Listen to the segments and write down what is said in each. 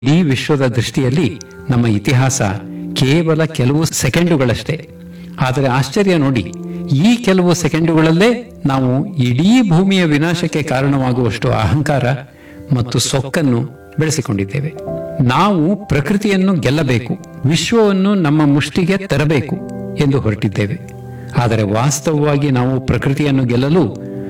ಈ ವಿಶ್ವದ ದೃಷ್ಟಿಯಲ್ಲಿ ನಮ್ಮ ಇತಿಹಾಸ ಕೇವಲ ಕೆಲವು ಸೆಕೆಂಡುಗಳಷ್ಟೇ ಆದರೆ ಆಶ್ಚರ್ಯ ನೋಡಿ ಈ ಕೆಲವು ಸೆಕೆಂಡುಗಳಲ್ಲೇ ನಾವು ಇಡೀ ಭೂಮಿಯ ವಿನಾಶಕ್ಕೆ ಕಾರಣವಾಗುವಷ್ಟು ಅಹಂಕಾರ ಮತ್ತು ಸೊಕ್ಕನ್ನು ಬೆಳೆಸಿಕೊಂಡಿದ್ದೇವೆ ನಾವು ಪ್ರಕೃತಿಯನ್ನು ಗೆಲ್ಲಬೇಕು ವಿಶ್ವವನ್ನು ನಮ್ಮ ಮುಷ್ಟಿಗೆ ತರಬೇಕು ಎಂದು ಹೊರಟಿದ್ದೇವೆ ಆದರೆ ವಾಸ್ತವವಾಗಿ ನಾವು ಪ್ರಕೃತಿಯನ್ನು ಗೆಲ್ಲಲು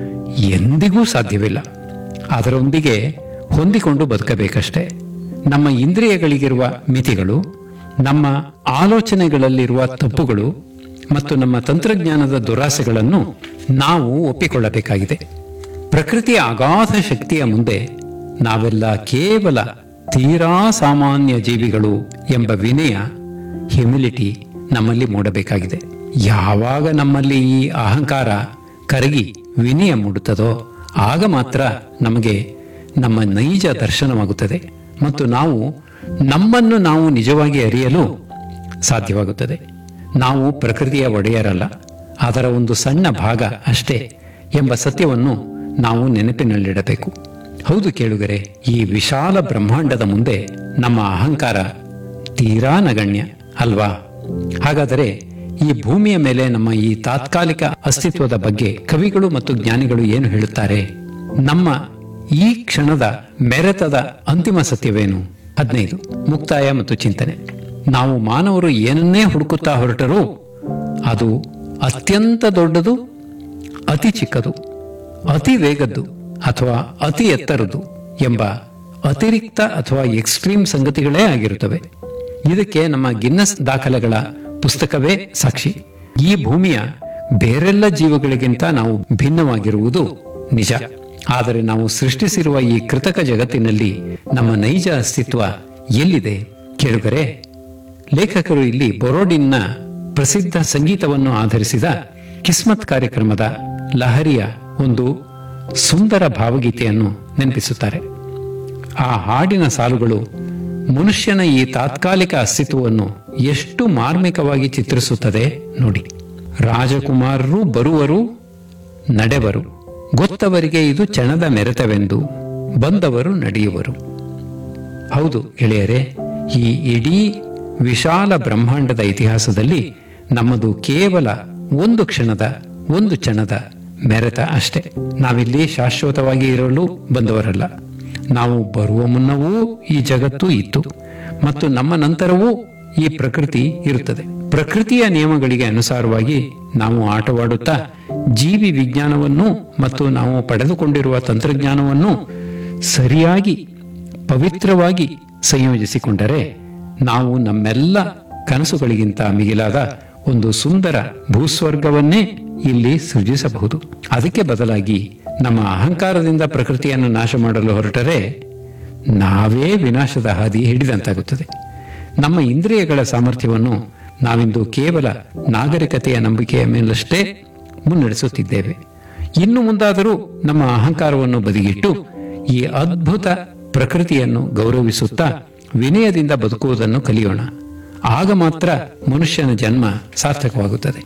ಎಂದಿಗೂ ಸಾಧ್ಯವಿಲ್ಲ ಅದರೊಂದಿಗೆ ಹೊಂದಿಕೊಂಡು ಬದುಕಬೇಕಷ್ಟೇ ನಮ್ಮ ಇಂದ್ರಿಯಗಳಿಗಿರುವ ಮಿತಿಗಳು ನಮ್ಮ ಆಲೋಚನೆಗಳಲ್ಲಿರುವ ತಪ್ಪುಗಳು ಮತ್ತು ನಮ್ಮ ತಂತ್ರಜ್ಞಾನದ ದುರಾಸೆಗಳನ್ನು ನಾವು ಒಪ್ಪಿಕೊಳ್ಳಬೇಕಾಗಿದೆ ಪ್ರಕೃತಿಯ ಅಗಾಧ ಶಕ್ತಿಯ ಮುಂದೆ ನಾವೆಲ್ಲ ಕೇವಲ ತೀರಾ ಸಾಮಾನ್ಯ ಜೀವಿಗಳು ಎಂಬ ವಿನಯ ಹ್ಯುಮಿಲಿಟಿ ನಮ್ಮಲ್ಲಿ ಮೂಡಬೇಕಾಗಿದೆ ಯಾವಾಗ ನಮ್ಮಲ್ಲಿ ಈ ಅಹಂಕಾರ ಕರಗಿ ವಿನಯ ಮೂಡುತ್ತದೋ ಆಗ ಮಾತ್ರ ನಮಗೆ ನಮ್ಮ ನೈಜ ದರ್ಶನವಾಗುತ್ತದೆ ಮತ್ತು ನಾವು ನಮ್ಮನ್ನು ನಾವು ನಿಜವಾಗಿ ಅರಿಯಲು ಸಾಧ್ಯವಾಗುತ್ತದೆ ನಾವು ಪ್ರಕೃತಿಯ ಒಡೆಯರಲ್ಲ ಅದರ ಒಂದು ಸಣ್ಣ ಭಾಗ ಅಷ್ಟೇ ಎಂಬ ಸತ್ಯವನ್ನು ನಾವು ನೆನಪಿನಲ್ಲಿಡಬೇಕು ಹೌದು ಕೇಳುಗರೆ ಈ ವಿಶಾಲ ಬ್ರಹ್ಮಾಂಡದ ಮುಂದೆ ನಮ್ಮ ಅಹಂಕಾರ ತೀರಾ ನಗಣ್ಯ ಅಲ್ವಾ ಹಾಗಾದರೆ ಈ ಭೂಮಿಯ ಮೇಲೆ ನಮ್ಮ ಈ ತಾತ್ಕಾಲಿಕ ಅಸ್ತಿತ್ವದ ಬಗ್ಗೆ ಕವಿಗಳು ಮತ್ತು ಜ್ಞಾನಿಗಳು ಏನು ಹೇಳುತ್ತಾರೆ ನಮ್ಮ ಈ ಕ್ಷಣದ ಮೆರೆತದ ಅಂತಿಮ ಸತ್ಯವೇನು ಹದಿನೈದು ಮುಕ್ತಾಯ ಮತ್ತು ಚಿಂತನೆ ನಾವು ಮಾನವರು ಏನನ್ನೇ ಹುಡುಕುತ್ತಾ ಹೊರಟರೂ ಅದು ಅತ್ಯಂತ ದೊಡ್ಡದು ಅತಿ ಚಿಕ್ಕದು ಅತಿ ವೇಗದ್ದು ಅಥವಾ ಅತಿ ಎತ್ತರದ್ದು ಎಂಬ ಅತಿರಿಕ್ತ ಅಥವಾ ಎಕ್ಸ್ಟ್ರೀಮ್ ಸಂಗತಿಗಳೇ ಆಗಿರುತ್ತವೆ ಇದಕ್ಕೆ ನಮ್ಮ ಗಿನ್ನಸ್ ದಾಖಲೆಗಳ ಪುಸ್ತಕವೇ ಸಾಕ್ಷಿ ಈ ಭೂಮಿಯ ಬೇರೆಲ್ಲ ಜೀವಗಳಿಗಿಂತ ನಾವು ಭಿನ್ನವಾಗಿರುವುದು ನಿಜ ಆದರೆ ನಾವು ಸೃಷ್ಟಿಸಿರುವ ಈ ಕೃತಕ ಜಗತ್ತಿನಲ್ಲಿ ನಮ್ಮ ನೈಜ ಅಸ್ತಿತ್ವ ಎಲ್ಲಿದೆ ಕೇಳುಗರೆ ಲೇಖಕರು ಇಲ್ಲಿ ಬೊರೋಡಿನ್ನ ಪ್ರಸಿದ್ಧ ಸಂಗೀತವನ್ನು ಆಧರಿಸಿದ ಕಿಸ್ಮತ್ ಕಾರ್ಯಕ್ರಮದ ಲಹರಿಯ ಒಂದು ಸುಂದರ ಭಾವಗೀತೆಯನ್ನು ನೆನಪಿಸುತ್ತಾರೆ ಆ ಹಾಡಿನ ಸಾಲುಗಳು ಮನುಷ್ಯನ ಈ ತಾತ್ಕಾಲಿಕ ಅಸ್ತಿತ್ವವನ್ನು ಎಷ್ಟು ಮಾರ್ಮಿಕವಾಗಿ ಚಿತ್ರಿಸುತ್ತದೆ ನೋಡಿ ರಾಜಕುಮಾರರು ಬರುವರು ನಡೆವರು ಗೊತ್ತವರಿಗೆ ಇದು ಚಣದ ಮೆರೆತವೆಂದು ಬಂದವರು ನಡೆಯುವರು ಹೌದು ಗೆಳೆಯರೆ ಈ ಇಡೀ ವಿಶಾಲ ಬ್ರಹ್ಮಾಂಡದ ಇತಿಹಾಸದಲ್ಲಿ ನಮ್ಮದು ಕೇವಲ ಒಂದು ಕ್ಷಣದ ಒಂದು ಕ್ಷಣದ ಮೆರೆತ ಅಷ್ಟೇ ನಾವಿಲ್ಲಿ ಶಾಶ್ವತವಾಗಿ ಇರಲು ಬಂದವರಲ್ಲ ನಾವು ಬರುವ ಮುನ್ನವೂ ಈ ಜಗತ್ತು ಇತ್ತು ಮತ್ತು ನಮ್ಮ ನಂತರವೂ ಈ ಪ್ರಕೃತಿ ಇರುತ್ತದೆ ಪ್ರಕೃತಿಯ ನಿಯಮಗಳಿಗೆ ಅನುಸಾರವಾಗಿ ನಾವು ಆಟವಾಡುತ್ತಾ ಜೀವಿ ವಿಜ್ಞಾನವನ್ನು ಮತ್ತು ನಾವು ಪಡೆದುಕೊಂಡಿರುವ ತಂತ್ರಜ್ಞಾನವನ್ನು ಸರಿಯಾಗಿ ಪವಿತ್ರವಾಗಿ ಸಂಯೋಜಿಸಿಕೊಂಡರೆ ನಾವು ನಮ್ಮೆಲ್ಲ ಕನಸುಗಳಿಗಿಂತ ಮಿಗಿಲಾದ ಒಂದು ಸುಂದರ ಭೂಸ್ವರ್ಗವನ್ನೇ ಇಲ್ಲಿ ಸೃಜಿಸಬಹುದು ಅದಕ್ಕೆ ಬದಲಾಗಿ ನಮ್ಮ ಅಹಂಕಾರದಿಂದ ಪ್ರಕೃತಿಯನ್ನು ನಾಶ ಮಾಡಲು ಹೊರಟರೆ ನಾವೇ ವಿನಾಶದ ಹಾದಿ ಹಿಡಿದಂತಾಗುತ್ತದೆ ನಮ್ಮ ಇಂದ್ರಿಯಗಳ ಸಾಮರ್ಥ್ಯವನ್ನು ನಾವಿಂದು ಕೇವಲ ನಾಗರಿಕತೆಯ ನಂಬಿಕೆಯ ಮೇಲಷ್ಟೇ ಮುನ್ನಡೆಸುತ್ತಿದ್ದೇವೆ ಇನ್ನು ಮುಂದಾದರೂ ನಮ್ಮ ಅಹಂಕಾರವನ್ನು ಬದಿಗಿಟ್ಟು ಈ ಅದ್ಭುತ ಪ್ರಕೃತಿಯನ್ನು ಗೌರವಿಸುತ್ತಾ ವಿನಯದಿಂದ ಬದುಕುವುದನ್ನು ಕಲಿಯೋಣ ಆಗ ಮಾತ್ರ ಮನುಷ್ಯನ ಜನ್ಮ ಸಾರ್ಥಕವಾಗುತ್ತದೆ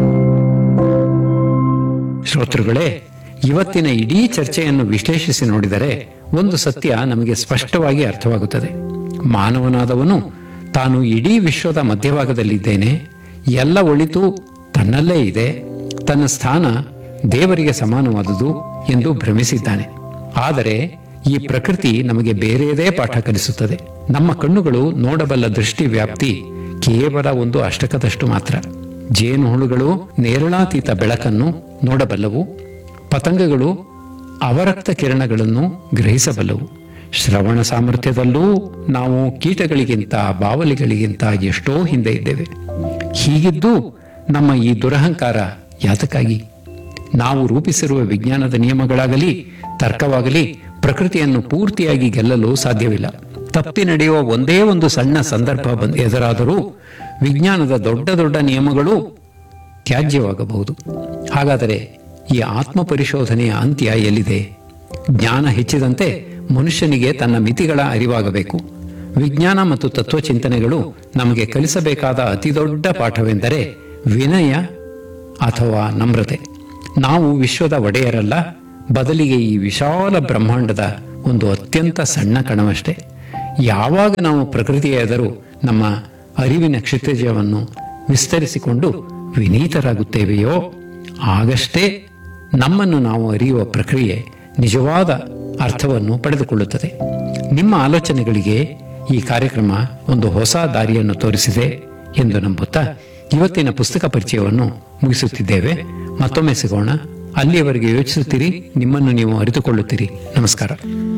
ಶ್ರೋತೃಗಳೇ ಇವತ್ತಿನ ಇಡೀ ಚರ್ಚೆಯನ್ನು ವಿಶ್ಲೇಷಿಸಿ ನೋಡಿದರೆ ಒಂದು ಸತ್ಯ ನಮಗೆ ಸ್ಪಷ್ಟವಾಗಿ ಅರ್ಥವಾಗುತ್ತದೆ ಮಾನವನಾದವನು ತಾನು ಇಡೀ ವಿಶ್ವದ ಮಧ್ಯಭಾಗದಲ್ಲಿದ್ದೇನೆ ಎಲ್ಲ ಒಳಿತು ತನ್ನಲ್ಲೇ ಇದೆ ತನ್ನ ಸ್ಥಾನ ದೇವರಿಗೆ ಸಮಾನವಾದುದು ಎಂದು ಭ್ರಮಿಸಿದ್ದಾನೆ ಆದರೆ ಈ ಪ್ರಕೃತಿ ನಮಗೆ ಬೇರೆಯದೇ ಪಾಠ ಕಲಿಸುತ್ತದೆ ನಮ್ಮ ಕಣ್ಣುಗಳು ನೋಡಬಲ್ಲ ದೃಷ್ಟಿ ವ್ಯಾಪ್ತಿ ಕೇವಲ ಒಂದು ಅಷ್ಟಕದಷ್ಟು ಮಾತ್ರ ಜೇನುಹುಳುಗಳು ನೇರಳಾತೀತ ಬೆಳಕನ್ನು ನೋಡಬಲ್ಲವು ಪತಂಗಗಳು ಅವರಕ್ತ ಕಿರಣಗಳನ್ನು ಗ್ರಹಿಸಬಲ್ಲವು ಶ್ರವಣ ಸಾಮರ್ಥ್ಯದಲ್ಲೂ ನಾವು ಕೀಟಗಳಿಗಿಂತ ಬಾವಲಿಗಳಿಗಿಂತ ಎಷ್ಟೋ ಹಿಂದೆ ಇದ್ದೇವೆ ಹೀಗಿದ್ದು ನಮ್ಮ ಈ ದುರಹಂಕಾರ ಯಾತಕ್ಕಾಗಿ ನಾವು ರೂಪಿಸಿರುವ ವಿಜ್ಞಾನದ ನಿಯಮಗಳಾಗಲಿ ತರ್ಕವಾಗಲಿ ಪ್ರಕೃತಿಯನ್ನು ಪೂರ್ತಿಯಾಗಿ ಗೆಲ್ಲಲು ಸಾಧ್ಯವಿಲ್ಲ ತಪ್ಪಿ ನಡೆಯುವ ಒಂದೇ ಒಂದು ಸಣ್ಣ ಸಂದರ್ಭ ಬಂದ್ ಎದುರಾದರೂ ವಿಜ್ಞಾನದ ದೊಡ್ಡ ದೊಡ್ಡ ನಿಯಮಗಳು ತ್ಯಾಜ್ಯವಾಗಬಹುದು ಹಾಗಾದರೆ ಈ ಆತ್ಮ ಪರಿಶೋಧನೆಯ ಅಂತ್ಯ ಎಲ್ಲಿದೆ ಜ್ಞಾನ ಹೆಚ್ಚಿದಂತೆ ಮನುಷ್ಯನಿಗೆ ತನ್ನ ಮಿತಿಗಳ ಅರಿವಾಗಬೇಕು ವಿಜ್ಞಾನ ಮತ್ತು ತತ್ವಚಿಂತನೆಗಳು ನಮಗೆ ಕಲಿಸಬೇಕಾದ ಅತಿದೊಡ್ಡ ಪಾಠವೆಂದರೆ ವಿನಯ ಅಥವಾ ನಮ್ರತೆ ನಾವು ವಿಶ್ವದ ಒಡೆಯರಲ್ಲ ಬದಲಿಗೆ ಈ ವಿಶಾಲ ಬ್ರಹ್ಮಾಂಡದ ಒಂದು ಅತ್ಯಂತ ಸಣ್ಣ ಕಣವಷ್ಟೇ ಯಾವಾಗ ನಾವು ಪ್ರಕೃತಿಯ ಎದುರು ನಮ್ಮ ಅರಿವಿನ ಕ್ಷಿತಿಜವನ್ನು ವಿಸ್ತರಿಸಿಕೊಂಡು ವಿನೀತರಾಗುತ್ತೇವೆಯೋ ಆಗಷ್ಟೇ ನಮ್ಮನ್ನು ನಾವು ಅರಿಯುವ ಪ್ರಕ್ರಿಯೆ ನಿಜವಾದ ಅರ್ಥವನ್ನು ಪಡೆದುಕೊಳ್ಳುತ್ತದೆ ನಿಮ್ಮ ಆಲೋಚನೆಗಳಿಗೆ ಈ ಕಾರ್ಯಕ್ರಮ ಒಂದು ಹೊಸ ದಾರಿಯನ್ನು ತೋರಿಸಿದೆ ಎಂದು ನಂಬುತ್ತಾ ಇವತ್ತಿನ ಪುಸ್ತಕ ಪರಿಚಯವನ್ನು ಮುಗಿಸುತ್ತಿದ್ದೇವೆ ಮತ್ತೊಮ್ಮೆ ಸಿಗೋಣ ಅಲ್ಲಿಯವರೆಗೆ ಯೋಚಿಸುತ್ತೀರಿ ನಿಮ್ಮನ್ನು ನೀವು ಅರಿತುಕೊಳ್ಳುತ್ತೀರಿ ನಮಸ್ಕಾರ